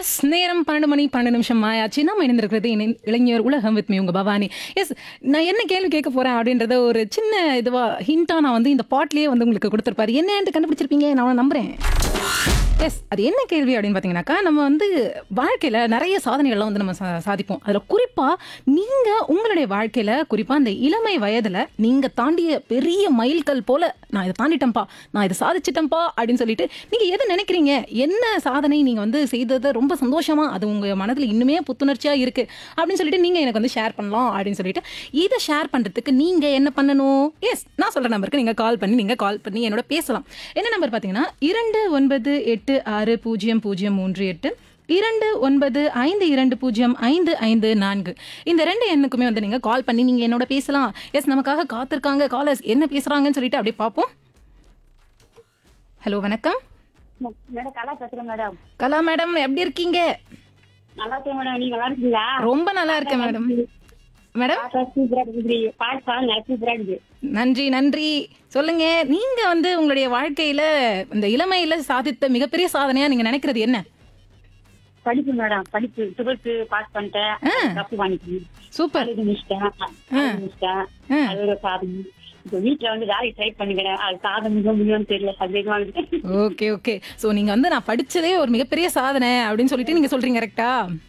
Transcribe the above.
S நேரம் பன்னெண்டு மணி பன்னெண்டு நிமிஷம் ஆயாச்சு நம்ம இணைந்திருக்கிறது இணை- இளைஞர் உலகம் வித் மீ உங்க பவானி எஸ் நான் என்ன கேள்வி கேட்க போறேன் அப்படின்றத ஒரு சின்ன இதுவா ஹிண்டா நான் வந்து இந்த பாட்லயே வந்து உங்களுக்கு கொடுத்துருப்பாரு என்னன்னு கண்டுபிடிச்சிருப்பீங்க நான் நம்புறேன் எஸ் அது என்ன கேள்வி அப்படின்னு பார்த்தீங்கன்னாக்கா நம்ம வந்து வாழ்க்கையில் நிறைய சாதனைகள்லாம் வந்து நம்ம சா சாதிப்போம் அதில் குறிப்பாக நீங்கள் உங்களுடைய வாழ்க்கையில் குறிப்பாக அந்த இளமை வயதில் நீங்கள் தாண்டிய பெரிய மைல்கல் போல் நான் இதை தாண்டிட்டேன்ப்பா நான் இதை சாதிச்சிட்டேன்ப்பா அப்படின்னு சொல்லிட்டு நீங்கள் எதை நினைக்கிறீங்க என்ன சாதனை நீங்கள் வந்து செய்ததை ரொம்ப சந்தோஷமா அது உங்கள் மனதில் இன்னுமே புத்துணர்ச்சியாக இருக்குது அப்படின்னு சொல்லிட்டு நீங்கள் எனக்கு வந்து ஷேர் பண்ணலாம் அப்படின்னு சொல்லிட்டு இதை ஷேர் பண்ணுறதுக்கு நீங்கள் என்ன பண்ணணும் எஸ் நான் சொல்கிற நம்பருக்கு நீங்கள் கால் பண்ணி நீங்கள் கால் பண்ணி என்னோட பேசலாம் என்ன நம்பர் பார்த்தீங்கன்னா இரண்டு ஒன்பது எட்டு ஆறு பூஜ்ஜியம் பூஜ்ஜியம் மூன்று எட்டு இரண்டு ஒன்பது ஐந்து இரண்டு பூஜ்ஜியம் ஐந்து ஐந்து நான்கு இந்த ரெண்டு எண்ணுக்குமே வந்து நீங்கள் கால் பண்ணி நீங்கள் என்னோட பேசலாம் எஸ் நமக்காக காத்திருக்காங்க காலர்ஸ் என்ன பேசுகிறாங்கன்னு சொல்லிட்டு அப்படியே பார்ப்போம் ஹலோ வணக்கம் மேடம் கலா பேசுறேன் மேடம் கலா மேடம் எப்படி இருக்கீங்க நல்லா இருக்கேன் மேடம் நீங்க நல்லா இருக்கீங்களா ரொம்ப நல்லா இருக்கேன் மேடம் மேடம் பாப்பா சூப்பரா இருக்குது பாட்டு பாடம் நல்லா சூப்பரா இருக்குது நன்றி நன்றி சொல்லுங்க நீங்க வந்து உங்களுடைய வாழ்க்கையில இந்த இளமையில சாதித்த மிகப்பெரிய சாதனையா நீங்க நினைக்கிறது என்ன படிப்பு மேடம் படிப்பு டுவெல்த் பாஸ் பண்ணிட்டேன் கப்பு வாங்கிட்டேன் சூப்பர் காலேஜ் முடிச்சிட்டேன் காலேஜ் முடிச்சிட்டேன் ஆ. அது ஒரு சாதனை இப்போ வீட்டுல வந்து வேலைக்கு ட்ரை பண்ணிக்கிறேன் அது சாதனை மிக முடியும்னு தெரியல அது வாங்கிட்டேன் ஓகே ஓகே சோ நீங்க வந்து நான் படிச்சதே ஒரு மிகப்பெரிய சாதனை அப்படின்னு சொல்லிட்டு நீங்க சொல்றீங்க கரெக்டா